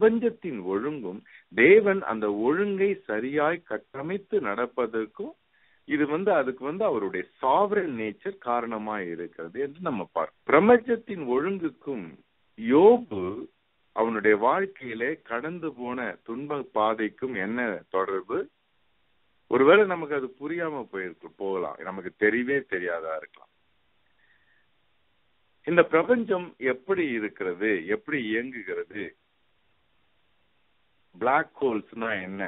பிரபஞ்சத்தின் ஒழுங்கும் தேவன் அந்த ஒழுங்கை சரியாய் கட்டமைத்து நடப்பதற்கும் இது வந்து அதுக்கு வந்து அவருடைய சாவரன் நேச்சர் காரணமா இருக்கிறது என்று நம்ம பார்க்கிறோம் பிரபஞ்சத்தின் ஒழுங்குக்கும் யோபு அவனுடைய வாழ்க்கையிலே கடந்து போன துன்ப பாதைக்கும் என்ன தொடர்பு ஒருவேளை நமக்கு அது புரியாம போயிருக்கு போகலாம் நமக்கு தெரியவே தெரியாதா இருக்கலாம் இந்த பிரபஞ்சம் எப்படி இருக்கிறது எப்படி இயங்குகிறது பிளாக் ஹோல்ஸ்னா என்ன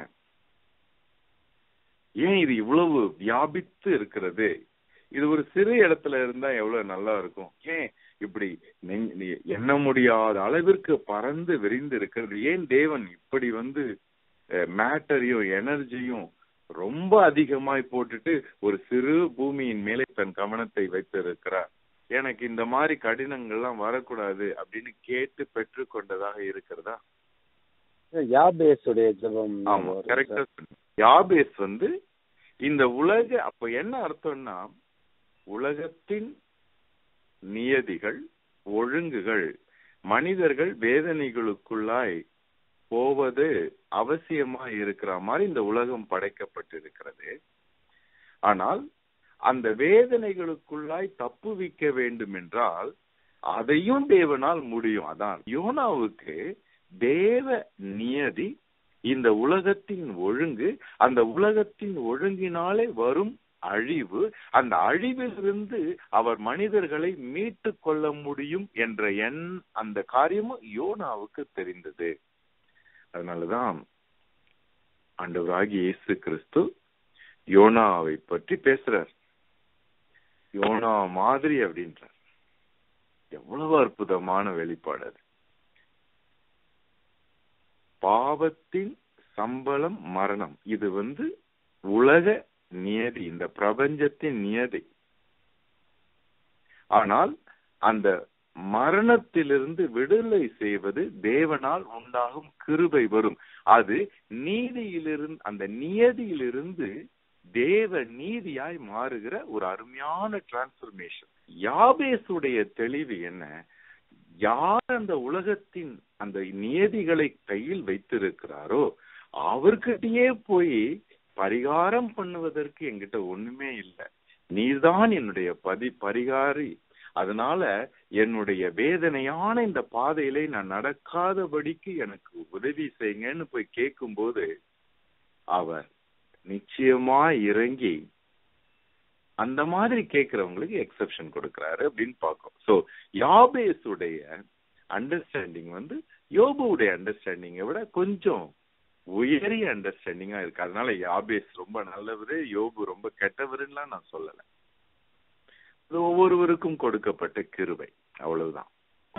ஏன் இது இவ்வளவு வியாபித்து இருக்கிறது இது ஒரு சிறு இடத்துல இருந்தா எவ்வளவு நல்லா இருக்கும் ஏன் இப்படி எண்ண முடியாத அளவிற்கு பறந்து விரிந்து இருக்கிறது ஏன் தேவன் இப்படி வந்து மேட்டரையும் எனர்ஜியும் ரொம்ப அதிகமாய் போட்டுட்டு ஒரு சிறு பூமியின் மேலே தன் கவனத்தை வைத்திருக்கிறார் எனக்கு இந்த மாதிரி கடினங்கள்லாம் வரக்கூடாது அப்படின்னு கேட்டு பெற்று கொண்டதாக இருக்கிறதா யாபேஸுடைய ஜெபம் ஆமா கரெக்டா யாபேஸ் வந்து இந்த உலக அப்ப என்ன அர்த்தம்னா உலகத்தின் நியதிகள் ஒழுங்குகள் மனிதர்கள் வேதனைகளுக்குள்ளாய் போவது அவசியமா இருக்கிற மாதிரி இந்த உலகம் படைக்கப்பட்டிருக்கிறது ஆனால் அந்த வேதனைகளுக்குள்ளாய் தப்புவிக்க வேண்டும் என்றால் அதையும் தேவனால் முடியும் அதான் யோனாவுக்கு தேவ நியதி இந்த உலகத்தின் ஒழுங்கு அந்த உலகத்தின் ஒழுங்கினாலே வரும் அழிவு அந்த அழிவிலிருந்து அவர் மனிதர்களை மீட்டு கொள்ள முடியும் என்ற எண் அந்த காரியமும் யோனாவுக்கு தெரிந்தது அதனாலதான் ஆண்டவராகி இயேசு கிறிஸ்து யோனாவை பற்றி பேசுறார் யோனா மாதிரி அப்படின்றார் எவ்வளவு அற்புதமான வெளிப்பாடு அது பாவத்தின் சம்பளம் மரணம் இது வந்து உலக நியதி இந்த பிரபஞ்சத்தின் நியதி ஆனால் அந்த மரணத்திலிருந்து விடுதலை செய்வது தேவனால் உண்டாகும் கிருபை வரும் அது நீதியிலிருந்து அந்த நியதியிலிருந்து தேவ நீதியாய் மாறுகிற ஒரு அருமையான டிரான்ஸ்பர்மேஷன் யாபேசுடைய தெளிவு என்ன யார் அந்த உலகத்தின் அந்த நியதிகளை கையில் வைத்திருக்கிறாரோ அவர்கிட்டயே போய் பரிகாரம் பண்ணுவதற்கு என்கிட்ட ஒண்ணுமே இல்லை நீதான் என்னுடைய பதி பரிகாரி அதனால என்னுடைய வேதனையான இந்த பாதையிலே நான் நடக்காதபடிக்கு எனக்கு உதவி செய்யுங்கன்னு போய் கேட்கும்போது அவர் நிச்சயமா இறங்கி அந்த மாதிரி கேட்கிறவங்களுக்கு எக்ஸப்ஷன் கொடுக்கிறாரு அப்படின்னு பார்க்கும் சோ யாபேஸுடைய அண்டர்ஸ்டாண்டிங் வந்து யோபுடைய அண்டர்ஸ்டாண்டிங்கை விட கொஞ்சம் உயரிய அண்டர்ஸ்டாண்டிங்கா இருக்கு அதனால யாபேஸ் ரொம்ப நல்லவரு யோபு ரொம்ப கெட்டவருலாம் நான் சொல்லல இது ஒவ்வொருவருக்கும் கொடுக்கப்பட்ட கிருபை அவ்வளவுதான்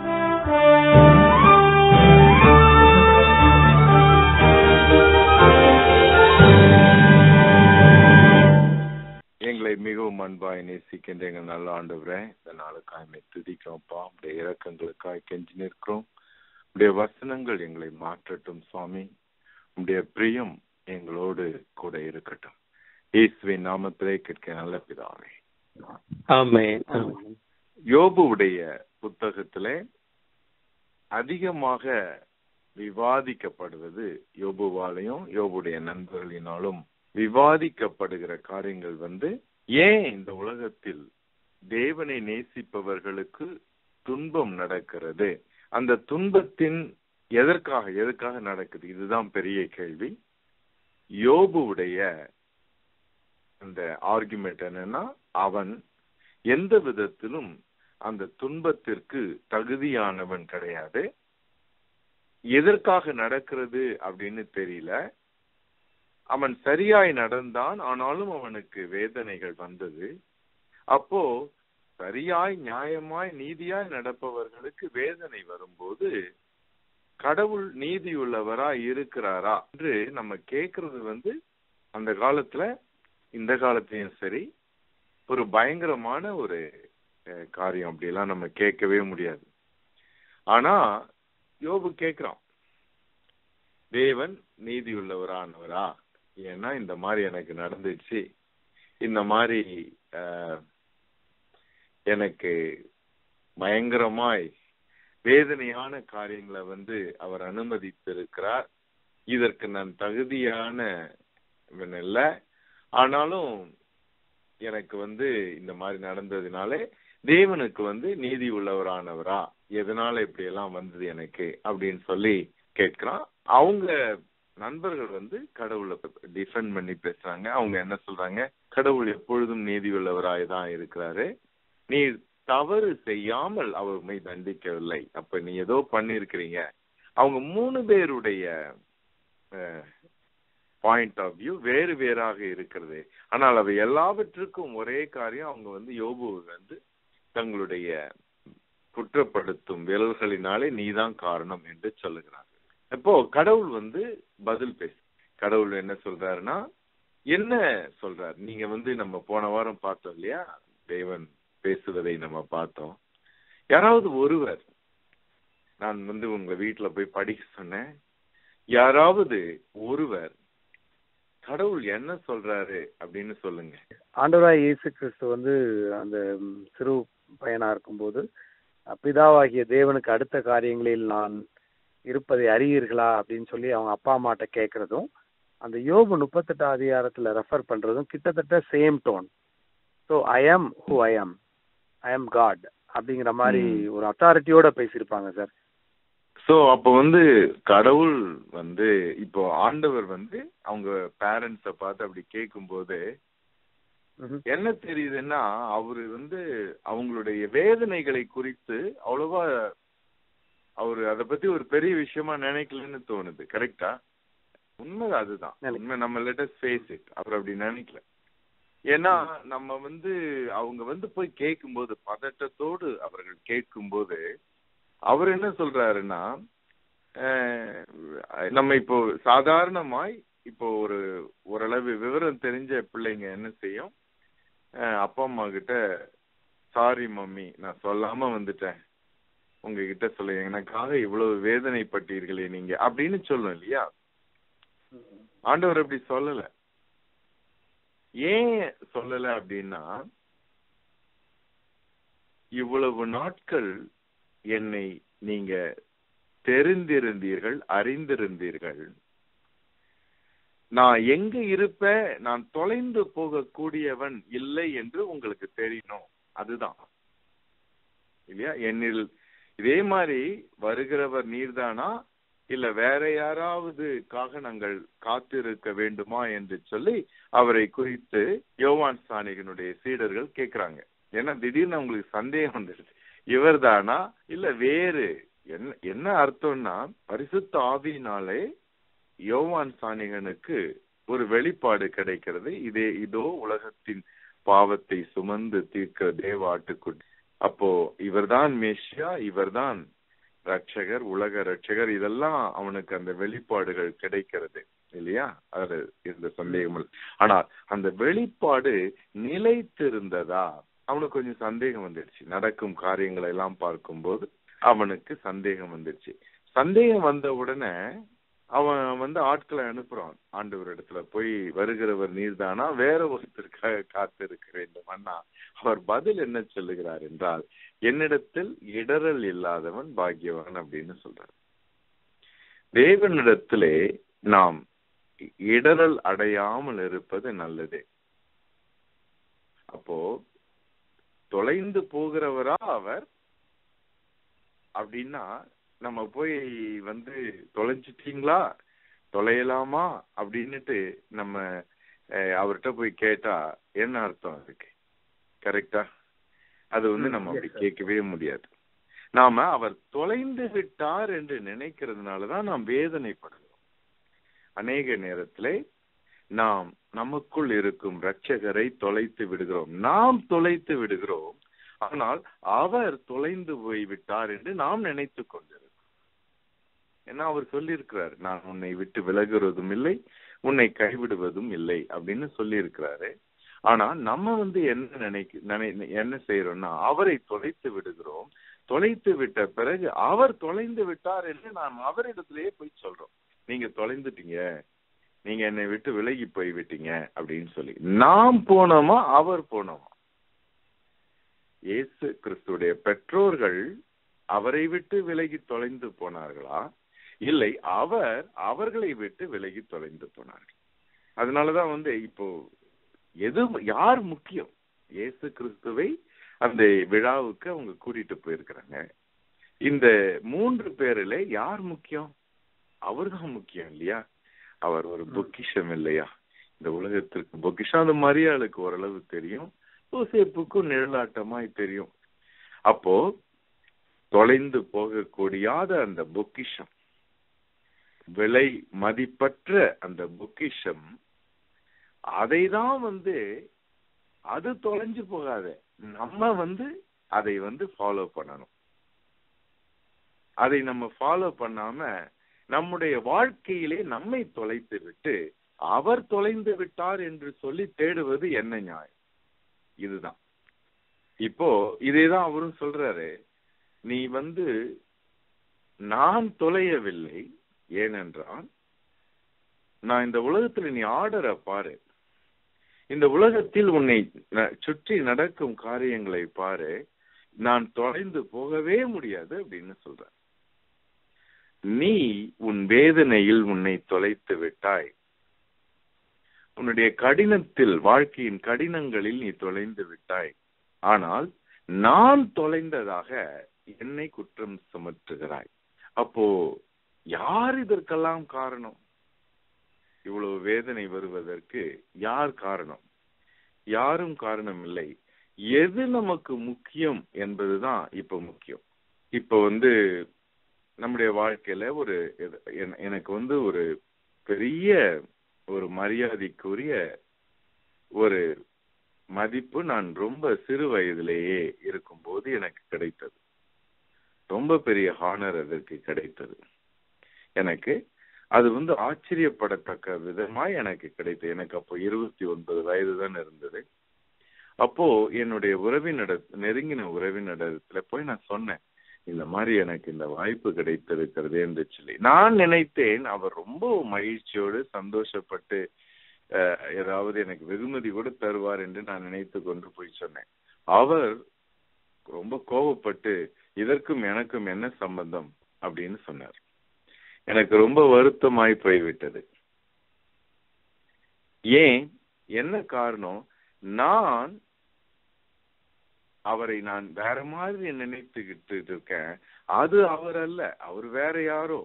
எங்களை மிகவும் அன்பாய் நேசிக்கின்ற எங்கள் நல்ல ஆண்டவரே இந்த நாளுக்காய் மே துதிக்கிறோம்ப்பா உடைய இறக்கங்களுக்காய் கெஞ்சி நிற்கிறோம் உடைய வசனங்கள் எங்களை மாற்றட்டும் சுவாமி உடைய பிரியம் எங்களோடு கூட இருக்கட்டும் இயேசுவின் நாமத்திலே கேட்க நல்ல பிதாவே ஆமென் யோபுவுடைய புத்தகத்திலே அதிகமாக விவாதிக்கப்படுவது யோபுவாலையும் யோபுடைய நண்பர்களினாலும் விவாதிக்கப்படுகிற காரியங்கள் வந்து ஏன் இந்த உலகத்தில் தேவனை நேசிப்பவர்களுக்கு துன்பம் நடக்கிறது அந்த துன்பத்தின் எதற்காக எதற்காக நடக்குது இதுதான் பெரிய கேள்வி யோபுவுடைய அந்த ஆர்குமெண்ட் என்னன்னா அவன் எந்த விதத்திலும் அந்த துன்பத்திற்கு தகுதியானவன் கிடையாது எதற்காக நடக்கிறது அப்படின்னு தெரியல அவன் சரியாய் நடந்தான் ஆனாலும் அவனுக்கு வேதனைகள் வந்தது அப்போ சரியாய் நியாயமாய் நீதியாய் நடப்பவர்களுக்கு வேதனை வரும்போது கடவுள் நீதியுள்ளவரா இருக்கிறாரா என்று நம்ம கேக்குறது வந்து அந்த காலத்துல இந்த காலத்திலையும் சரி ஒரு பயங்கரமான ஒரு காரியம் அப்படியெல்லாம் நம்ம கேட்கவே முடியாது ஆனா யோபு கேக்குறான் தேவன் நீதியுள்ளவரானவரா ஏன்னா இந்த மாதிரி எனக்கு நடந்துச்சு இந்த மாதிரி எனக்கு பயங்கரமாய் வேதனையான காரியங்களை வந்து அவர் அனுமதித்திருக்கிறார் இதற்கு நான் தகுதியான இல்ல ஆனாலும் எனக்கு வந்து இந்த மாதிரி நடந்ததுனாலே தேவனுக்கு வந்து நீதி உள்ளவரானவரா எதனால இப்படி எல்லாம் வந்தது எனக்கு அப்படின்னு சொல்லி கேட்கிறான் அவங்க நண்பர்கள் வந்து கடவுளை டிஃபெண்ட் பண்ணி பேசுறாங்க அவங்க என்ன சொல்றாங்க கடவுள் எப்பொழுதும் நீதி உள்ளவராய் தான் இருக்கிறாரு நீ தவறு செய்யாமல் அவர் உண்மை தண்டிக்கவில்லை அப்ப நீ ஏதோ பண்ணிருக்கிறீங்க அவங்க மூணு பேருடைய பாயிண்ட் ஆஃப் வியூ வேறு வேறாக இருக்கிறது ஆனால் அவை எல்லாவற்றுக்கும் ஒரே காரியம் அவங்க வந்து யோபு வந்து தங்களுடைய குற்றப்படுத்தும் விரல்களினாலே நீதான் காரணம் என்று சொல்லுகிறார்கள் இப்போ கடவுள் வந்து பதில் பேசு கடவுள் என்ன சொல்றாருன்னா என்ன சொல்றாரு நீங்க வந்து நம்ம போன வாரம் பார்த்தோம் இல்லையா தேவன் பேசுவதை நம்ம பார்த்தோம் யாராவது ஒருவர் நான் வந்து உங்க வீட்டுல போய் படிக்க சொன்னேன் யாராவது ஒருவர் கடவுள் என்ன சொல்றாரு அப்படின்னு சொல்லுங்க ஆண்டவராய் இயேசு கிறிஸ்து வந்து அந்த சிறு பையனா இருக்கும்போது பிதாவாகிய தேவனுக்கு அடுத்த காரியங்களில் நான் இருப்பதை அறியீர்களா அப்படின்னு சொல்லி அவங்க அப்பா அம்மாட்ட கேட்கறதும் அந்த யோபு முப்பத்தெட்டு அதிகாரத்துல ரெஃபர் பண்றதும் கிட்டத்தட்ட சேம் டோன் ஸோ ஐ ஆம் ஹூ ஐ ஆம் ஐ ஆம் காட் அப்படிங்கிற மாதிரி ஒரு அத்தாரிட்டியோட பேசியிருப்பாங்க சார் சோ அப்ப வந்து கடவுள் வந்து இப்போ ஆண்டவர் வந்து அவங்க பேரண்ட்ஸ பார்த்து அப்படி கேட்கும் போது என்ன தெரியுதுன்னா அவரு வந்து அவங்களுடைய வேதனைகளை குறித்து அவ்வளவா அவரு அத பத்தி ஒரு பெரிய விஷயமா நினைக்கலன்னு தோணுது கரெக்டா உண்மை அதுதான் உண்மை நம்ம லெட்டஸ் ஃபேஸ் இட் அவர் அப்படி நினைக்கல ஏன்னா நம்ம வந்து அவங்க வந்து போய் கேட்கும்போது பதட்டத்தோடு அவர்கள் கேட்கும்போது அவர் என்ன சொல்றாருன்னா நம்ம இப்போ சாதாரணமாய் இப்போ ஒரு ஓரளவு விவரம் தெரிஞ்ச பிள்ளைங்க என்ன செய்யும் அப்பா அம்மா கிட்ட சாரி மம்மி நான் சொல்லாம வந்துட்டேன் உங்ககிட்ட சொல்ல எனக்காக இவ்வளவு வேதனைப்பட்டீர்களே நீங்க அப்படின்னு சொல்லும் இல்லையா ஆண்டவர் அப்படி சொல்லல ஏன் சொல்லல அப்படின்னா இவ்வளவு நாட்கள் என்னை நீங்க தெரிந்திருந்தீர்கள் அறிந்திருந்தீர்கள் நான் எங்க இருப்ப நான் தொலைந்து போகக்கூடியவன் இல்லை என்று உங்களுக்கு தெரியணும் அதுதான் இல்லையா என்னில் இதே மாதிரி வருகிறவர் நீர்தானா இல்ல வேற யாராவதுக்காக நாங்கள் காத்திருக்க வேண்டுமா என்று சொல்லி அவரை குறித்து யோவான் சாணிகனுடைய சீடர்கள் கேக்குறாங்க ஏன்னா திடீர்னு அவங்களுக்கு சந்தேகம் வந்துடுது இவர் தானா இல்ல வேறு என்ன என்ன அர்த்தம்னா பரிசுத்த ஆவியினாலே யோவான் சாணிகனுக்கு ஒரு வெளிப்பாடு கிடைக்கிறது இதே இதோ உலகத்தின் பாவத்தை சுமந்து தீர்க்க தேவ ஆட்டுக்குட்டி அப்போ இவர்தான் மேஷியா இவர்தான் ரட்சகர் உலக ரட்சகர் இதெல்லாம் அவனுக்கு அந்த வெளிப்பாடுகள் கிடைக்கிறது இல்லையா அது இருந்த சந்தேகம் ஆனால் அந்த வெளிப்பாடு நிலைத்திருந்ததா அவனுக்கு கொஞ்சம் சந்தேகம் வந்துடுச்சு நடக்கும் காரியங்களை எல்லாம் பார்க்கும்போது அவனுக்கு சந்தேகம் வந்துடுச்சு சந்தேகம் வந்த உடனே அவன் வந்து ஆட்களை அனுப்புறான் ஆண்டவர் இடத்துல போய் வருகிறவர் நீர்தானா வேற ஒருத்தருக்காக காத்திருக்க வேண்டும் அண்ணா அவர் பதில் என்ன சொல்லுகிறார் என்றால் என்னிடத்தில் இடரல் இல்லாதவன் பாக்கியவன் அப்படின்னு சொல்றார் தேவனிடத்திலே நாம் இடரல் அடையாமல் இருப்பது நல்லது அப்போ தொலைந்து போகிறவரா அவர் அப்படின்னா நம்ம போய் வந்து தொலைஞ்சிட்டீங்களா தொலையலாமா அப்படின்னுட்டு நம்ம அவர்கிட்ட போய் கேட்டா என்ன அர்த்தம் அதுக்கு கரெக்டா அது வந்து நம்ம அப்படி கேட்கவே முடியாது நாம அவர் தொலைந்து விட்டார் என்று நினைக்கிறதுனாலதான் நாம் வேதனைப்படுகிறோம் அநேக நேரத்திலே நாம் நமக்குள் இருக்கும் ரட்சகரை தொலைத்து விடுகிறோம் நாம் தொலைத்து விடுகிறோம் ஆனால் அவர் தொலைந்து போய்விட்டார் என்று நாம் நினைத்து கொண்டிருக்கிறோம் ஏன்னா அவர் சொல்லியிருக்கிறார் நான் உன்னை விட்டு விலகுவதும் இல்லை உன்னை கைவிடுவதும் இல்லை அப்படின்னு சொல்லியிருக்கிறாரு ஆனா நம்ம வந்து என்ன நினைக்க நினை என்ன செய்யறோம்னா அவரை தொலைத்து விடுகிறோம் தொலைத்து விட்ட பிறகு அவர் தொலைந்து விட்டார் என்று நாம் அவரிடத்திலேயே போய் சொல்றோம் நீங்க தொலைந்துட்டீங்க நீங்க என்னை விட்டு விலகி போய் விட்டீங்க அப்படின்னு சொல்லி நாம் போனோமா அவர் போனோமா இயேசு கிறிஸ்துடைய பெற்றோர்கள் அவரை விட்டு விலகி தொலைந்து போனார்களா இல்லை அவர் அவர்களை விட்டு விலகி தொலைந்து போனார்கள் அதனாலதான் வந்து இப்போ எது யார் முக்கியம் இயேசு கிறிஸ்துவை அந்த விழாவுக்கு அவங்க கூட்டிட்டு போயிருக்கிறாங்க இந்த மூன்று பேர்ல யார் முக்கியம் அவர்தான் முக்கியம் இல்லையா அவர் ஒரு பொக்கிஷம் இல்லையா இந்த உலகத்திற்கு பொக்கிஷம் அந்த மரியாளுக்கு ஓரளவு தெரியும் யோசேப்புக்கும் நிழலாட்டமாய் தெரியும் அப்போ தொலைந்து போகக்கூடியாத அந்த பொக்கிஷம் விலை மதிப்பற்ற அந்த பொக்கிஷம் அதை தான் வந்து அது தொலைஞ்சு போகாத நம்ம வந்து அதை வந்து ஃபாலோ பண்ணணும் அதை நம்ம ஃபாலோ பண்ணாம நம்முடைய வாழ்க்கையிலே நம்மை தொலைத்து விட்டு அவர் தொலைந்து விட்டார் என்று சொல்லி தேடுவது என்ன நியாயம் இதுதான் இப்போ இதேதான் அவரும் சொல்றாரு நீ வந்து நான் தொலையவில்லை ஏனென்றால் நான் இந்த உலகத்துல நீ ஆர்டரை பாரு இந்த உலகத்தில் உன்னை சுற்றி நடக்கும் காரியங்களை பாரு நான் தொலைந்து போகவே முடியாது அப்படின்னு சொல்ற நீ உன் வேதனையில் உன்னை தொலைத்து விட்டாய் உன்னுடைய கடினத்தில் வாழ்க்கையின் கடினங்களில் நீ தொலைந்து விட்டாய் ஆனால் நான் தொலைந்ததாக என்னை குற்றம் சுமற்றுகிறாய் அப்போ யார் இதற்கெல்லாம் காரணம் இவ்வளவு வேதனை வருவதற்கு யார் காரணம் யாரும் காரணம் இல்லை எது நமக்கு முக்கியம் என்பதுதான் இப்ப முக்கியம் இப்ப வந்து நம்முடைய வாழ்க்கையில ஒரு எனக்கு வந்து ஒரு பெரிய ஒரு மரியாதைக்குரிய ஒரு மதிப்பு நான் ரொம்ப சிறு வயதிலேயே இருக்கும்போது எனக்கு கிடைத்தது ரொம்ப பெரிய ஹானர் அதற்கு கிடைத்தது எனக்கு அது வந்து ஆச்சரியப்படத்தக்க விதமாய் எனக்கு கிடைத்தது எனக்கு அப்போ இருபத்தி ஒன்பது வயது தான் இருந்தது அப்போ என்னுடைய உறவினட நெருங்கின உறவினரிடத்துல போய் நான் சொன்னேன் இந்த மாதிரி எனக்கு இந்த வாய்ப்பு கிடைத்திருக்கிறது என்று சொல்லி நான் நினைத்தேன் அவர் ரொம்ப மகிழ்ச்சியோடு சந்தோஷப்பட்டு ஏதாவது எனக்கு வெகுமதி கூட தருவார் என்று நான் நினைத்து கொண்டு போய் சொன்னேன் அவர் ரொம்ப கோபப்பட்டு இதற்கும் எனக்கும் என்ன சம்பந்தம் அப்படின்னு சொன்னார் எனக்கு ரொம்ப வருத்தமாய் போய்விட்டது ஏன் என்ன காரணம் நான் அவரை நான் வேற மாதிரி நினைத்துக்கிட்டு இருக்கேன் அது அவர் அல்ல அவர் வேற யாரோ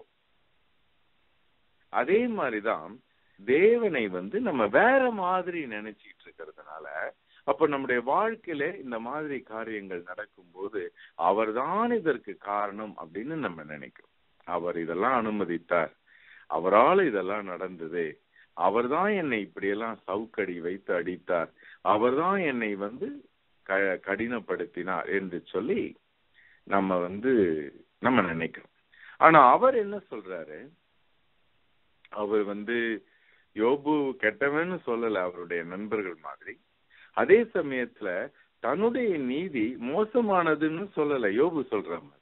அதே மாதிரிதான் தேவனை வந்து நம்ம வேற மாதிரி நினைச்சிட்டு இருக்கிறதுனால அப்ப நம்முடைய வாழ்க்கையில இந்த மாதிரி காரியங்கள் நடக்கும்போது அவர்தான் இதற்கு காரணம் அப்படின்னு நம்ம நினைக்கிறோம் அவர் இதெல்லாம் அனுமதித்தார் அவரால் இதெல்லாம் நடந்தது அவர்தான் என்னை இப்படியெல்லாம் சவுக்கடி வைத்து அடித்தார் அவர்தான் என்னை வந்து க கடினப்படுத்தினார் என்று சொல்லி நம்ம வந்து நம்ம நினைக்கிறோம் ஆனா அவர் என்ன சொல்றாரு அவர் வந்து யோபு கெட்டவன்னு சொல்லல அவருடைய நண்பர்கள் மாதிரி அதே சமயத்துல தன்னுடைய நீதி மோசமானதுன்னு சொல்லல யோபு சொல்ற மாதிரி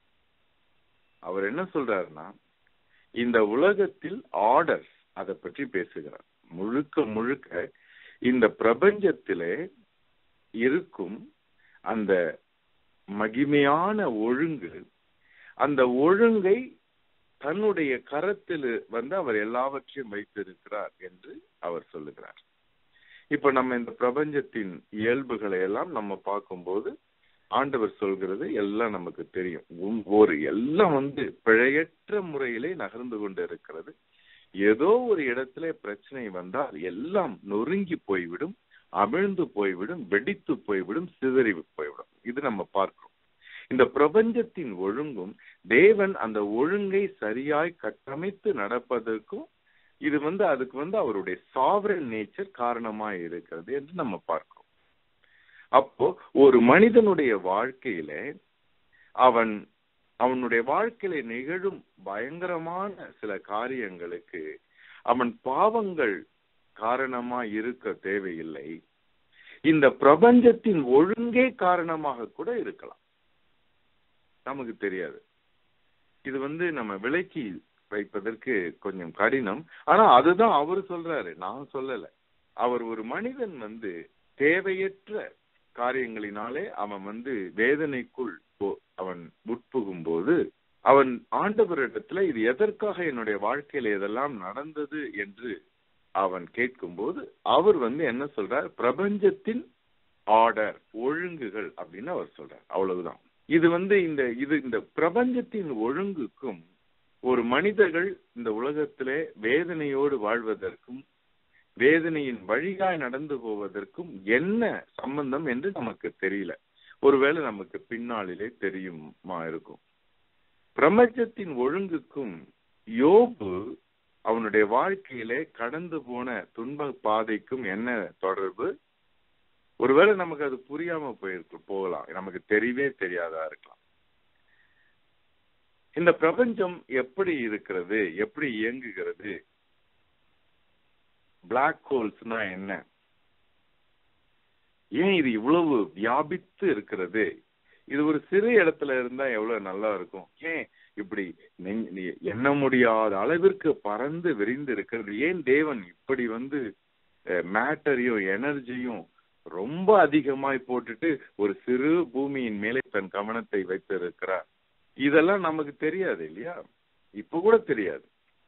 அவர் என்ன சொல்றாருன்னா இந்த உலகத்தில் ஆர்டர் அதை பற்றி பேசுகிறார் முழுக்க முழுக்க இந்த பிரபஞ்சத்திலே இருக்கும் அந்த மகிமையான ஒழுங்கு அந்த ஒழுங்கை தன்னுடைய கரத்தில் வந்து அவர் எல்லாவற்றையும் வைத்திருக்கிறார் என்று அவர் சொல்லுகிறார் இப்ப நம்ம இந்த பிரபஞ்சத்தின் இயல்புகளை எல்லாம் நம்ம பார்க்கும்போது ஆண்டவர் சொல்கிறது எல்லாம் நமக்கு தெரியும் ஒரு எல்லாம் வந்து பிழையற்ற முறையிலே நகர்ந்து கொண்டு இருக்கிறது ஏதோ ஒரு இடத்துல பிரச்சனை வந்தால் எல்லாம் நொறுங்கி போய்விடும் அமிழ்ந்து போய்விடும் வெடித்து போய்விடும் சிதறி போய்விடும் இது நம்ம பார்க்கிறோம் இந்த பிரபஞ்சத்தின் ஒழுங்கும் தேவன் அந்த ஒழுங்கை சரியாய் கட்டமைத்து நடப்பதற்கும் இது வந்து அதுக்கு வந்து அவருடைய சாவரன் நேச்சர் காரணமா இருக்கிறது என்று நம்ம பார்க்கிறோம் அப்போ ஒரு மனிதனுடைய வாழ்க்கையில அவன் அவனுடைய வாழ்க்கையில நிகழும் பயங்கரமான சில காரியங்களுக்கு அவன் பாவங்கள் காரணமா இருக்க தேவையில்லை இந்த பிரபஞ்சத்தின் ஒழுங்கே காரணமாக கூட இருக்கலாம் நமக்கு தெரியாது இது வந்து நம்ம விலைக்கு வைப்பதற்கு கொஞ்சம் கடினம் ஆனா அதுதான் அவர் சொல்றாரு நான் சொல்லல அவர் ஒரு மனிதன் வந்து தேவையற்ற காரியங்களினாலே அவன் வந்து வேதனைக்குள் போ- அவன் உட்புகும் போது அவன் ஆண்டவரிடத்துல இது எதற்காக என்னுடைய வாழ்க்கையில இதெல்லாம் நடந்தது என்று அவன் கேட்கும்போது அவர் வந்து என்ன சொல்றார் பிரபஞ்சத்தின் ஆர்டர் ஒழுங்குகள் அப்படின்னு அவர் சொல்றார் அவ்வளவுதான் இது வந்து இந்த இது இந்த பிரபஞ்சத்தின் ஒழுங்குக்கும் ஒரு மனிதர்கள் இந்த உலகத்திலே வேதனையோடு வாழ்வதற்கும் வேதனையின் வழியாய் நடந்து போவதற்கும் என்ன சம்பந்தம் என்று நமக்கு தெரியல ஒருவேளை நமக்கு பின்னாளிலே தெரியுமா இருக்கும் பிரபஞ்சத்தின் ஒழுங்குக்கும் யோபு அவனுடைய வாழ்க்கையிலே கடந்து போன துன்ப பாதைக்கும் என்ன தொடர்பு ஒருவேளை நமக்கு அது புரியாம போயிருக்கு போகலாம் நமக்கு தெரியவே தெரியாதா இருக்கலாம் இந்த பிரபஞ்சம் எப்படி இருக்கிறது எப்படி இயங்குகிறது பிளாக் ஹோல்ஸ்னா என்ன ஏன் இது இவ்வளவு வியாபித்து இருக்கிறது இது ஒரு சிறு இடத்துல இருந்தா எவ்வளவு நல்லா இருக்கும் ஏன் இப்படி நெஞ்- நீ- எண்ண முடியாத அளவிற்கு பறந்து விரிந்து இருக்கிறது ஏன் தேவன் இப்படி வந்து மேட்டரையும் எனர்ஜியும் ரொம்ப அதிகமாய் போட்டுட்டு ஒரு சிறு பூமியின் மேலே தன் கவனத்தை வைத்திருக்கிறார் இதெல்லாம் நமக்கு தெரியாது இல்லையா இப்ப கூட தெரியாது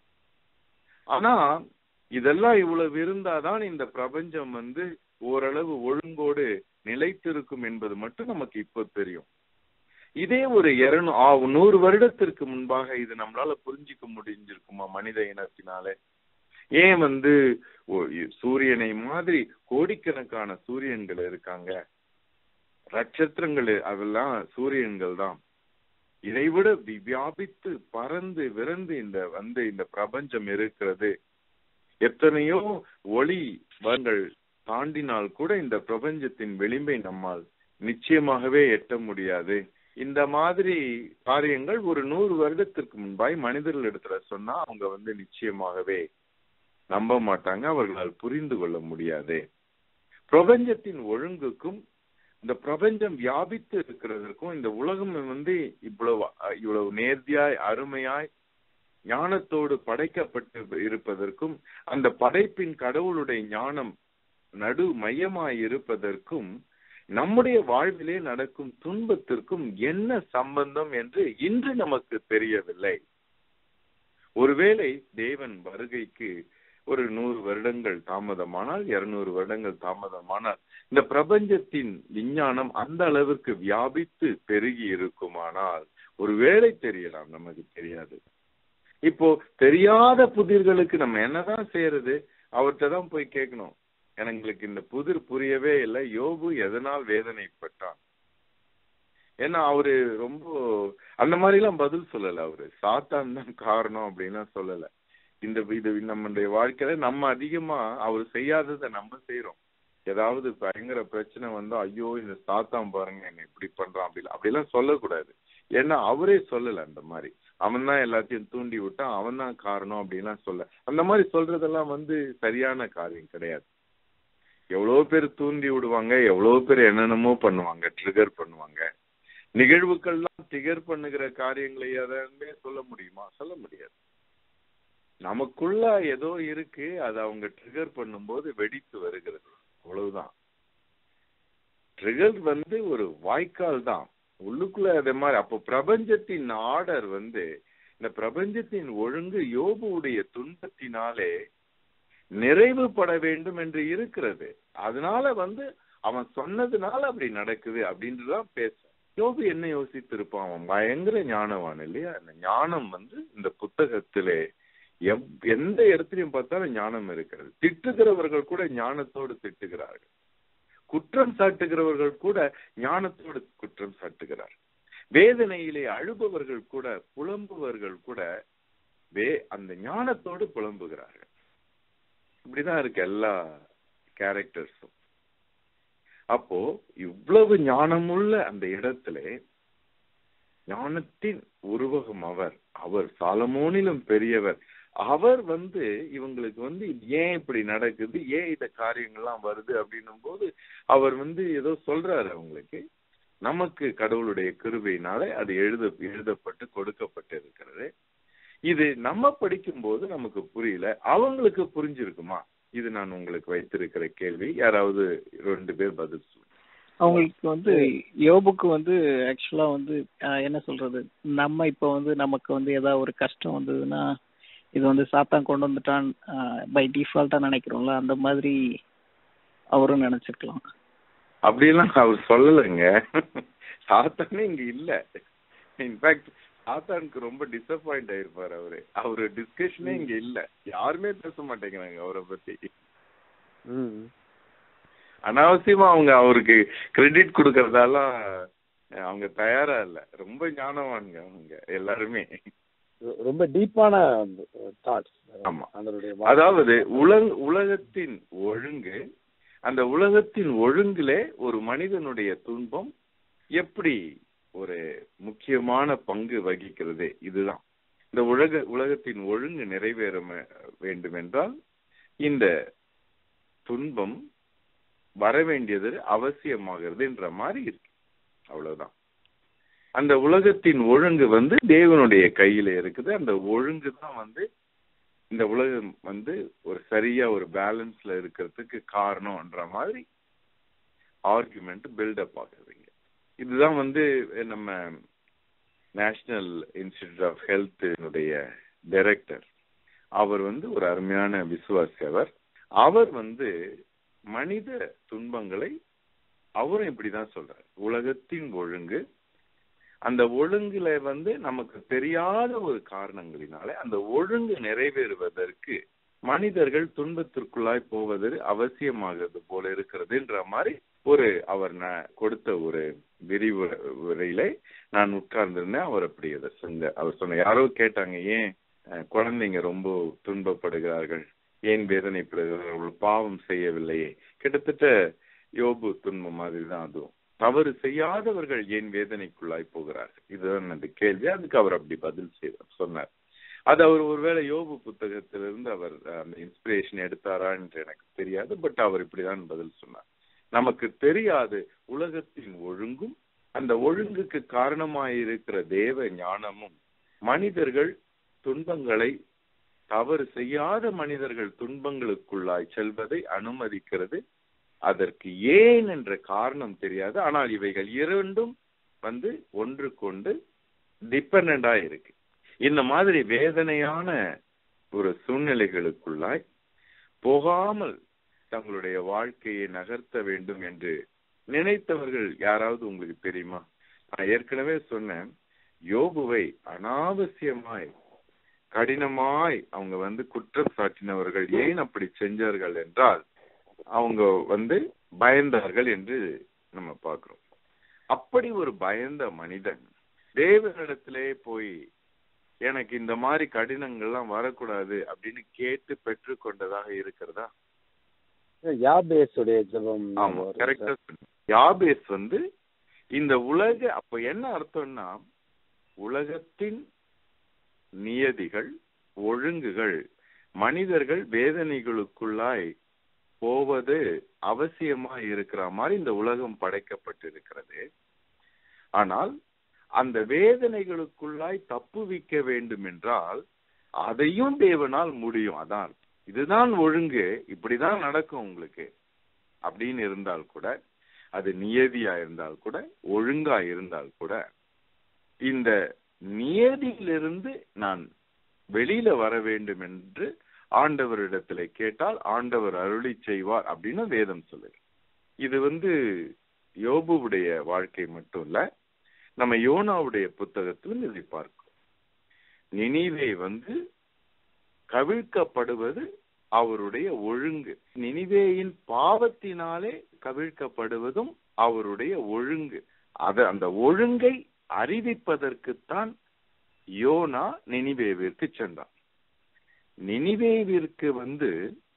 ஆனா இதெல்லாம் இவ்வளவு இருந்தாதான் இந்த பிரபஞ்சம் வந்து ஓரளவு ஒழுங்கோடு நிலைத்திருக்கும் என்பது மட்டும் நமக்கு இப்ப தெரியும் இதே ஒரு இருநூ ஆ- நூறு வருடத்திற்கு முன்பாக இது நம்மளால புரிஞ்சுக்க முடிஞ்சிருக்குமா மனித இனத்தினாலே ஏன் வந்து ஒ- இ- சூரியனை மாதிரி கோடிக்கணக்கான சூரியன்கள் இருக்காங்க நட்சத்திரங்கள் அதெல்லாம் சூரியன்கள் தான் இதைவிட வி- வியாபித்து பறந்து விரந்து இந்த வந்து இந்த பிரபஞ்சம் இருக்கிறது எத்தனையோ ஒளி வங்கள் தாண்டினால் கூட இந்த பிரபஞ்சத்தின் விளிம்பை நம்மால் நிச்சயமாகவே எட்ட முடியாது இந்த மாதிரி காரியங்கள் ஒரு நூறு வருடத்திற்கு முன்பாய் மனிதர்கள் இடத்துல சொன்னா அவங்க வந்து நிச்சயமாகவே நம்ப மாட்டாங்க அவர்களால் புரிந்து கொள்ள முடியாது பிரபஞ்சத்தின் ஒழுங்குக்கும் இந்த பிரபஞ்சம் வியாபித்து இருக்கிறதற்கும் இந்த உலகம் வந்து இவ்வளவு இவ்வளவு நேர்த்தியாய் அருமையாய் ஞானத்தோடு படைக்கப்பட்டு இருப்பதற்கும் அந்த படைப்பின் கடவுளுடைய ஞானம் நடு மையமாய் இருப்பதற்கும் நம்முடைய வாழ்விலே நடக்கும் துன்பத்திற்கும் என்ன சம்பந்தம் என்று இன்று நமக்கு தெரியவில்லை ஒருவேளை தேவன் வருகைக்கு ஒரு நூறு வருடங்கள் தாமதமானால் இருநூறு வருடங்கள் தாமதமானால் இந்த பிரபஞ்சத்தின் விஞ்ஞானம் அந்த அளவிற்கு வியாபித்து பெருகி இருக்குமானால் ஒருவேளை தெரியலாம் நமக்கு தெரியாது இப்போ தெரியாத புதிர்களுக்கு நம்ம என்னதான் செய்யறது அவர்கிட்ட தான் போய் கேட்கணும் எங்களுக்கு இந்த புதிர் புரியவே இல்லை யோபு எதனால் வேதனைப்பட்டான் ஏன்னா அவரு ரொம்ப அந்த மாதிரி எல்லாம் பதில் சொல்லல அவரு சாத்தான் தான் காரணம் அப்படின்லாம் சொல்லல இந்த இது நம்மளுடைய வாழ்க்கையில நம்ம அதிகமா அவர் செய்யாததை நம்ம செய்யறோம் ஏதாவது பயங்கர பிரச்சனை வந்தா ஐயோ இந்த சாத்தான் பாருங்க என்ன இப்படி பண்றான் அப்படி அப்படிலாம் சொல்லக்கூடாது ஏன்னா அவரே சொல்லல அந்த மாதிரி அவன் தான் எல்லாத்தையும் தூண்டி விட்டான் அவன் தான் காரணம் அப்படின்லாம் சொல்ல அந்த மாதிரி சொல்றதெல்லாம் வந்து சரியான காரியம் கிடையாது எவ்வளவு பேர் தூண்டி விடுவாங்க எவ்வளவு பேர் என்னென்னமோ பண்ணுவாங்க ட்ரிகர் பண்ணுவாங்க நிகழ்வுகள்லாம் ட்ரிகர் பண்ணுகிற காரியங்களை எதே சொல்ல முடியுமா சொல்ல முடியாது நமக்குள்ள ஏதோ இருக்கு அதை அவங்க ட்ரிகர் பண்ணும்போது வெடித்து வருகிறது அவ்வளவுதான் ட்ரிகர் வந்து ஒரு வாய்க்கால் தான் உள்ளுக்குள்ள அதே மாதிரி அப்போ பிரபஞ்சத்தின் ஆர்டர் வந்து இந்த பிரபஞ்சத்தின் ஒழுங்கு யோபுடைய துன்பத்தினாலே நிறைவுபட வேண்டும் என்று இருக்கிறது அதனால வந்து அவன் சொன்னதுனால அப்படி நடக்குது அப்படின்ட்டுதான் பேச யோபு என்ன யோசித்திருப்பான் அவன் பயங்கர ஞானவான் இல்லையா அந்த ஞானம் வந்து இந்த புத்தகத்திலே எவ் எந்த இடத்துலயும் பார்த்தாலும் ஞானம் இருக்கிறது திட்டுகிறவர்கள் கூட ஞானத்தோடு திட்டுகிறார்கள் குற்றம் சாட்டுகிறவர்கள் கூட ஞானத்தோடு குற்றம் சாட்டுகிறார் வேதனையிலே அழுபவர்கள் கூட புலம்புவர்கள் கூட வே அந்த ஞானத்தோடு புலம்புகிறார்கள் இப்படிதான் இருக்கு எல்லா கேரக்டர்ஸும் அப்போ இவ்வளவு ஞானமுள்ள அந்த இடத்துல ஞானத்தின் உருவகம் அவர் அவர் சாலமோனிலும் பெரியவர் அவர் வந்து இவங்களுக்கு வந்து ஏன் இப்படி நடக்குது ஏன் இந்த காரியங்கள்லாம் வருது அப்படின்னும் போது அவர் வந்து ஏதோ சொல்றாரு அவங்களுக்கு நமக்கு கடவுளுடைய கிருபையினால அது எழுத எழுதப்பட்டு கொடுக்கப்பட்டு இருக்கிறது இது நம்ம படிக்கும் போது நமக்கு புரியல அவங்களுக்கு புரிஞ்சிருக்குமா இது நான் உங்களுக்கு வைத்திருக்கிற கேள்வி யாராவது ரெண்டு பேர் பதில் சொல்லுங்க அவங்களுக்கு வந்து யோபுக்கு வந்து ஆக்சுவலா வந்து ஆஹ், என்ன சொல்றது நம்ம இப்போ வந்து நமக்கு வந்து ஏதாவது ஒரு கஷ்டம் வந்ததுன்னா இது வந்து சாத்தான் கொண்டு வந்துட்டான் பை டிஃபால்ட்டா நினைக்கிறோம்ல அந்த மாதிரி அவரும் நினைச்சிருக்கலாம் அப்படியெல்லாம் அவர் சொல்லலைங்க சாத்தானே இங்க இல்ல இன்ஃபேக்ட் சாத்தானுக்கு ரொம்ப டிசப்பாயிண்ட் ஆயிருப்பாரு அவரு அவரு டிஸ்கஷனே இங்க இல்ல யாருமே பேச மாட்டேங்கிறாங்க அவரை பத்தி ம் அனாவசியமா அவங்க அவருக்கு கிரெடிட் கொடுக்கறதால அவங்க தயாரா இல்ல ரொம்ப ஞானவான்ங்க அவங்க எல்லாருமே ரொ- ரொம்ப டீப்பான தாட்ஸ் ஆமா. அதனுடைய அதாவது உலக உலகத்தின் ஒழுங்கு அந்த உலகத்தின் ஒழுங்கிலே ஒரு மனிதனுடைய துன்பம் எப்படி ஒரு முக்கியமான பங்கு வகிக்கிறது இதுதான் இந்த உலக உலகத்தின் ஒழுங்கு நிறைவேற ம- வேண்டும் என்றால் இந்த துன்பம் வர வேண்டியது அவசியமாகிறது என்ற மாதிரி இருக்கு அவ்வளவுதான் அந்த உலகத்தின் ஒழுங்கு வந்து தேவனுடைய கையில இருக்குது அந்த ஒழுங்கு தான் வந்து இந்த உலகம் வந்து ஒரு சரியா ஒரு பேலன்ஸ்ல இருக்கிறதுக்கு காரணம்ன்ற மாதிரி ஆர்குமெண்ட் பில்டப் ஆகுதுங்க இதுதான் வந்து நம்ம நேஷனல் இன்ஸ்டிடியூட் ஆஃப் ஹெல்த்தினுடைய டைரக்டர் அவர் வந்து ஒரு அருமையான விசுவாசி அவர் அவர் வந்து மனித துன்பங்களை அவரும் இப்படிதான் சொல்றார் உலகத்தின் ஒழுங்கு அந்த ஒழுங்குல வந்து நமக்கு தெரியாத ஒரு காரணங்களினாலே அந்த ஒழுங்கு நிறைவேறுவதற்கு மனிதர்கள் துன்பத்திற்குள்ளாய் போவது அவசியமாகிறது போல இருக்கிறதுன்ற மாதிரி ஒரு அவர் ந- கொடுத்த ஒரு விரிவுரையில நான் உட்கார்ந்திருந்தேன் அவர் அப்படி அதை சொன்ன அவர் சொன்ன யாரோ கேட்டாங்க ஏன் அஹ், குழந்தைங்க ரொம்ப துன்பப்படுகிறார்கள் ஏன் வேதனைப்படுகிறார்கள் பாவம் செய்யவில்லையே கிட்டத்தட்ட யோபு துன்பம் மாதிரி தான் அதுவும் தவறு செய்யாதவர்கள் ஏன் வேதனைக்குள்ளாய் போகிறார்கள் இதுதான் அந்த கேள்வி அதுக்கு அவர் அப்படி பதில் செய்தார் சொன்னார் அது அவர் ஒருவேளை யோபு புத்தகத்திலிருந்து அவர் அஹ், அந்த இன்ஸ்பிரேஷன் எடுத்தாரா என்று எனக்கு தெரியாது பட் அவர் இப்படிதான் பதில் சொன்னார் நமக்கு தெரியாது உலகத்தின் ஒழுங்கும் அந்த ஒழுங்குக்கு காரணமாயிருக்கிற தேவ ஞானமும் மனிதர்கள் துன்பங்களை தவறு செய்யாத மனிதர்கள் துன்பங்களுக்குள்ளாய் செல்வதை அனுமதிக்கிறது அதற்கு ஏன் என்ற காரணம் தெரியாது ஆனால் இவைகள் இரண்டும் வந்து ஒன்று கொண்டு டிபெண்டா இருக்கு இந்த மாதிரி வேதனையான ஒரு சூழ்நிலைகளுக்குள்ளாய் போகாமல் தங்களுடைய வாழ்க்கையை நகர்த்த வேண்டும் என்று நினைத்தவர்கள் யாராவது உங்களுக்கு தெரியுமா நான் ஏற்கனவே சொன்னேன் யோபுவை அனாவசியமாய் கடினமாய் அவங்க வந்து குற்றம் சாட்டினவர்கள் ஏன் அப்படி செஞ்சார்கள் என்றால் அவங்க வந்து பயந்தார்கள் என்று நம்ம பார்க்கிறோம் அப்படி ஒரு பயந்த மனிதன் தேவனிடத்திலே போய் எனக்கு இந்த மாதிரி கடினங்கள்லாம் வரக்கூடாது அப்படின்னு கேட்டு பெற்றுக்கொண்டதாக இருக்கிறதா யாபேஸுடைய ஜெபம் ஆமா வருது கரெக்டா சார். யாபேஸ் வந்து இந்த உலக அப்ப என்ன அர்த்தம்னா உலகத்தின் நியதிகள் ஒழுங்குகள் மனிதர்கள் வேதனைகளுக்குள்ளாய் போவது அவசியமா இருக்கிற மாதிரி இந்த உலகம் படைக்கப்பட்டிருக்கிறது ஆனால் அந்த வேதனைகளுக்குள்ளாய் தப்புவிக்க வேண்டும் என்றால் அதையும் தேவனால் முடியும் அதான் இதுதான் ஒழுங்கு இப்படிதான் நடக்கும் உங்களுக்கு அப்படின்னு இருந்தால் கூட அது நியதியா இருந்தால் கூட ஒழுங்கா இருந்தால் கூட இந்த நியதியிலிருந்து நான் வெளியில வர வேண்டும் என்று ஆண்டவரிடத்துல கேட்டால் ஆண்டவர் அருளி செய்வார் அப்படின்னு வேதம் சொல்லுது இது வந்து யோபுவுடைய வாழ்க்கை மட்டும் இல்ல நம்ம யோனாவுடைய புத்தகத்திலும் இதை பார்க்கிறோம் நினிவே வந்து கவிழ்க்கப்படுவது அவருடைய ஒழுங்கு நினிவேயின் பாவத்தினாலே கவிழ்க்கப்படுவதும் அவருடைய ஒழுங்கு அத அந்த ஒழுங்கை அறிவிப்பதற்குத்தான் யோனா நினிவேவிற்கு சென்றான் நினிவேவிற்கு வந்து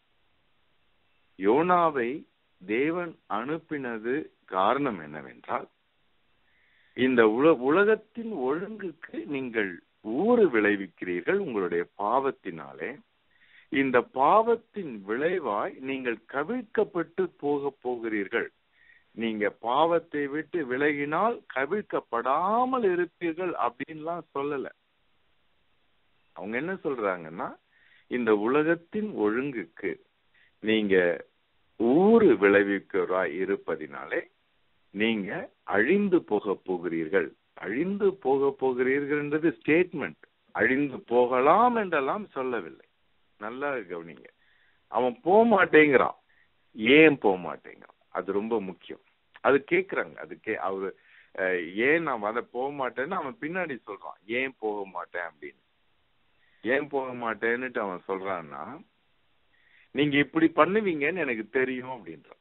யோனாவை தேவன் அனுப்பினது காரணம் என்னவென்றால் இந்த உல உலகத்தின் ஒழுங்குக்கு நீங்கள் ஊறு விளைவிக்கிறீர்கள் உங்களுடைய பாவத்தினாலே இந்த பாவத்தின் விளைவாய் நீங்கள் கவிழ்க்கப்பட்டு போக போகிறீர்கள் நீங்க பாவத்தை விட்டு விலகினால் கவிழ்க்கப்படாமல் இருப்பீர்கள் அப்படின்லாம் சொல்லல அவங்க என்ன சொல்றாங்கன்னா இந்த உலகத்தின் ஒழுங்குக்கு நீங்க ஊறு விளைவிக்கிறாய் இருப்பதினாலே நீங்க அழிந்து போக போகிறீர்கள் அழிந்து போக போகிறீர்கள்ன்றது ஸ்டேட்மெண்ட் அழிந்து போகலாம் என்றெல்லாம் சொல்லவில்லை நல்லா கவனிங்க அவன் போக மாட்டேங்கிறான் ஏன் போக மாட்டேங்கிறான் அது ரொம்ப முக்கியம் அது கேக்குறாங்க அது கே அவரு அஹ், ஏன் நான் அதை போக மாட்டேன்னு அவன் பின்னாடி சொல்றான் ஏன் போக மாட்டேன் அப்படின்னு ஏன் போக மாட்டேன்னுட்டு அவன் சொல்றான்னா நீங்க இப்படி பண்ணுவீங்கன்னு எனக்கு தெரியும் அப்படின்றான்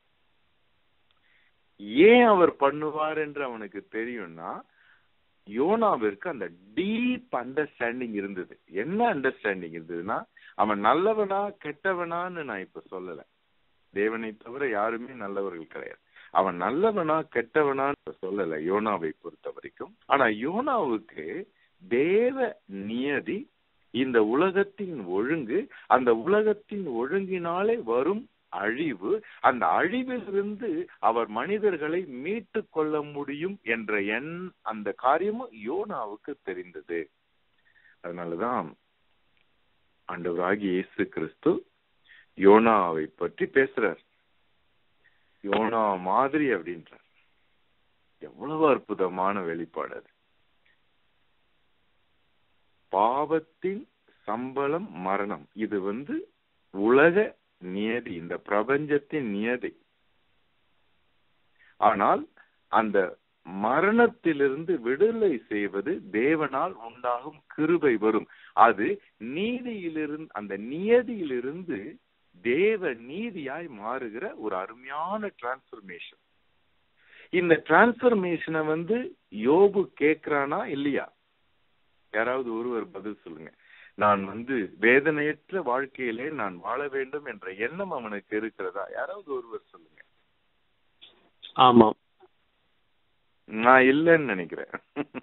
ஏன் அவர் பண்ணுவார் என்று அவனுக்கு தெரியும்னா யோனாவிற்கு அந்த டீப் அண்டர்ஸ்டாண்டிங் இருந்தது என்ன அண்டர்ஸ்டாண்டிங் இருந்ததுன்னா அவன் நல்லவனா கெட்டவனான்னு நான் இப்ப சொல்லல தேவனை தவிர யாருமே நல்லவர்கள் கிடையாது அவன் நல்லவனா கெட்டவனான்னு இப்ப சொல்லல யோனாவை பொறுத்த வரைக்கும் ஆனா யோனாவுக்கு தேவ நியதி இந்த உலகத்தின் ஒழுங்கு அந்த உலகத்தின் ஒழுங்கினாலே வரும் அழிவு அந்த அழிவிலிருந்து அவர் மனிதர்களை மீட்டு கொள்ள முடியும் என்ற எண் அந்த காரியமும் யோனாவுக்கு தெரிந்தது அதனாலதான் ஆண்டவராகிய இயேசு கிறிஸ்து யோனாவை பற்றி பேசுறார் யோனா மாதிரி அப்படின்றார் எவ்வளவு அற்புதமான வெளிப்பாடு அது பாவத்தின் சம்பளம் மரணம் இது வந்து உலக நியதி இந்த பிரபஞ்சத்தின் நியதி ஆனால் அந்த மரணத்திலிருந்து விடுதலை செய்வது தேவனால் உண்டாகும் கிருபை வரும் அது நீதியிலிருந்து அந்த நியதியிலிருந்து தேவ நீதியாய் மாறுகிற ஒரு அருமையான டிரான்ஸ்பர்மேஷன் இந்த டிரான்ஸ்பர்மேஷனை வந்து யோபு கேக்குறானா இல்லையா யாராவது ஒருவர் பதில் சொல்லுங்க நான் வந்து வேதனையற்ற வாழ்க்கையிலே நான் வாழ வேண்டும் என்ற எண்ணம் அவனுக்கு இருக்கிறதா யாராவது ஒருவர் சொல்லுங்க ஆமாம் நான் இல்லைன்னு நினைக்கிறேன்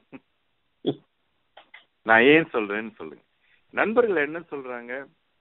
நான் ஏன் சொல்றேன்னு சொல்லுங்க நண்பர்கள் என்ன சொல்றாங்க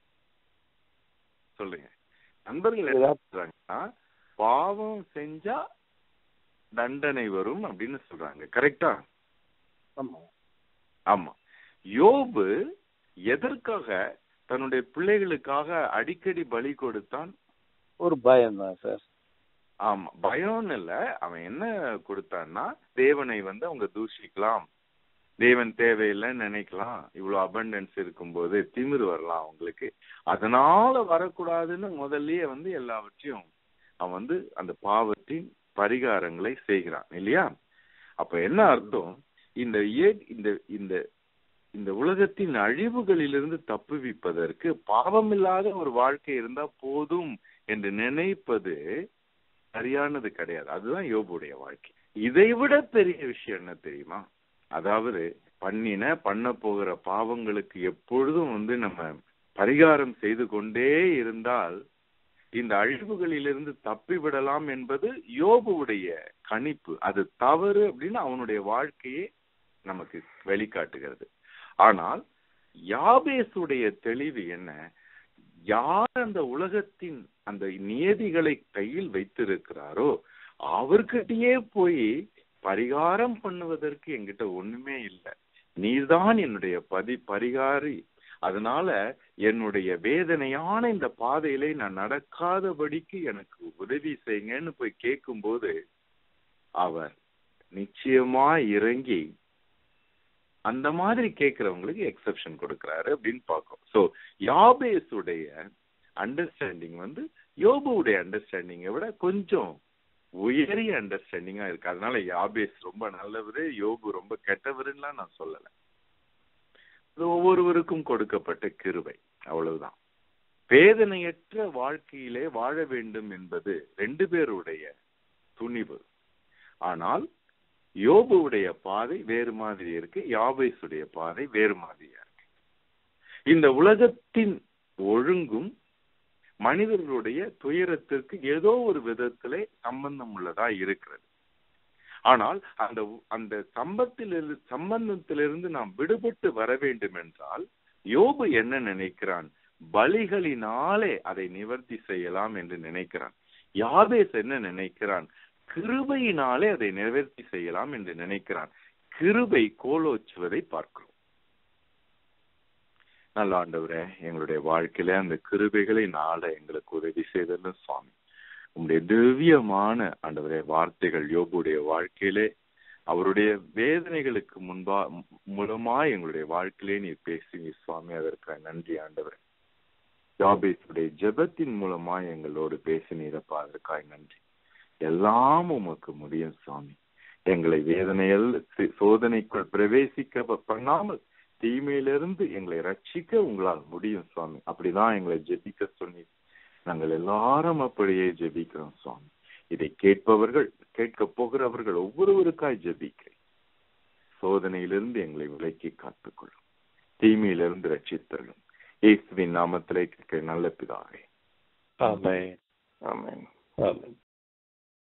சொல்லுங்க நண்பர்கள் என்ன சொல்றாங்கன்னா பாவம் செஞ்சா தண்டனை வரும் அப்படின்னு சொல்றாங்க கரெக்டா ஆமா ஆமா யோபு எதற்காக தன்னுடைய பிள்ளைகளுக்காக அடிக்கடி பலி கொடுத்தான் ஒரு பயம் தான் சார் ஆமா பயம்னு இல்ல அவன் என்ன கொடுத்தான்னா தேவனை வந்து அவங்க தூஷிக்கலாம் தேவன் தேவையில்லைன்னு நினைக்கலாம் இவ்வளவு அபண்டன்ஸ் இருக்கும்போது திமிரு வரலாம் அவங்களுக்கு அதனால வரக்கூடாதுன்னு முதல்லயே வந்து எல்லாவற்றையும் அவன் வந்து அந்த பாவத்தின் பரிகாரங்களை செய்கிறான் இல்லையா அப்ப என்ன அர்த்தம் இந்த ஏ- இந்த இந்த இந்த உலகத்தின் அழிவுகளிலிருந்து தப்புவிப்பதற்கு பாவமில்லாத ஒரு வாழ்க்கை இருந்தா போதும் என்று நினைப்பது சரியானது கிடையாது அதுதான் யோபுடைய வாழ்க்கை இதை விட பெரிய விஷயம் என்ன தெரியுமா அதாவது பண்ணின பண்ண போகிற பாவங்களுக்கு எப்பொழுதும் வந்து நம்ம பரிகாரம் செய்து கொண்டே இருந்தால் இந்த அழிவுகளிலிருந்து தப்பி விடலாம் என்பது யோபுவுடைய கணிப்பு அது தவறு அப்படின்னு அவனுடைய வாழ்க்கையே நமக்கு வெளிக்காட்டுகிறது ஆனால் யாபேசுடைய தெளிவு என்ன யார் அந்த உலகத்தின் அந்த நியதிகளை கையில் வைத்திருக்கிறாரோ அவர்கிட்டயே போய் பரிகாரம் பண்ணுவதற்கு என்கிட்ட ஒண்ணுமே இல்லை நீர்தான் என்னுடைய பதி பரிகாரி அதனால என்னுடைய வேதனையான இந்த பாதையிலே நான் நடக்காதபடிக்கு எனக்கு உதவி செய்யுங்கன்னு போய் கேட்கும்போது அவர் நிச்சயமா இறங்கி அந்த மாதிரி கேட்கிறவங்களுக்கு எக்ஸெப்ஷன் கொடுக்கறாரு அப்படின்னு பார்க்கும் சோ யாபேஸுடைய அண்டர்ஸ்டாண்டிங் வந்து யோபுவுடைய அண்டர்ஸ்டாண்டிங்கை விட கொஞ்சம் உயரிய அண்டர்ஸ்டாண்டிங்கா இருக்கு அதனால யாபேஸ் ரொம்ப நல்லவரு யோபு ரொம்ப கெட்டவருலாம் நான் சொல்லல அது ஒவ்வொருவருக்கும் கொடுக்கப்பட்ட கிருபை அவ்வளவுதான் வேதனையற்ற வாழ்க்கையிலே வாழ வேண்டும் என்பது ரெண்டு பேருடைய துணிவு ஆனால் யோபுவுடைய பாதை வேறு மாதிரி இருக்கு யாபேசுடைய பாதை வேறு மாதிரியா இருக்கு இந்த உலகத்தின் ஒழுங்கும் மனிதர்களுடைய துயரத்திற்கு ஏதோ ஒரு விதத்திலே சம்பந்தம் உள்ளதா இருக்கிறது ஆனால் அந்த அந்த சம்பத்திலிருந்து சம்பந்தத்திலிருந்து நாம் விடுபட்டு வர வேண்டும் என்றால் யோபு என்ன நினைக்கிறான் பலிகளினாலே அதை நிவர்த்தி செய்யலாம் என்று நினைக்கிறான் யாபேஸ் என்ன நினைக்கிறான் கிருபையினாலே அதை நிவர்த்தி செய்யலாம் என்று நினைக்கிறான் கிருபை கோலோச்சுவதை பார்க்கிறோம் நல்ல ஆண்டவரே எங்களுடைய வாழ்க்கையில அந்த கிருபைகளை நாள எங்களுக்கு உதவி செய்தது சுவாமி உங்களுடைய திவ்யமான ஆண்டவரே வார்த்தைகள் யோபுடைய வாழ்க்கையிலே அவருடைய வேதனைகளுக்கு முன்பா மூலமா எங்களுடைய வாழ்க்கையிலே நீர் பேசுங்க சுவாமி அதற்காக நன்றி ஆண்டவர் ஜாபேசுடைய ஜெபத்தின் மூலமா எங்களோடு பேசினீரப்பா அதற்காக நன்றி எல்லாம் உமக்கு முடியும் சுவாமி எங்களை வேதனையில் சி- சோதனைக்குள் பிரவேசிக்க பண்ணாமல் தீமையிலிருந்து எங்களை ரட்சிக்க உங்களால் முடியும் சுவாமி அப்படிதான் எங்களை ஜெபிக்க சொன்னீர் நாங்கள் எல்லாரும் அப்படியே ஜெபிக்கிறோம் சுவாமி இதை கேட்பவர்கள் கேட்க போகிறவர்கள் ஒவ்வொருவருக்காய் ஜெபிக்கிறேன் சோதனையிலிருந்து எங்களை விலக்கி காத்துக்கொள்ளும் தீமையிலிருந்து ரட்சித்தருளும் இயேசுவின் நாமத்திலே கேட்க நல்ல பிதாவே ஆமென் ஆமென் ஆமென்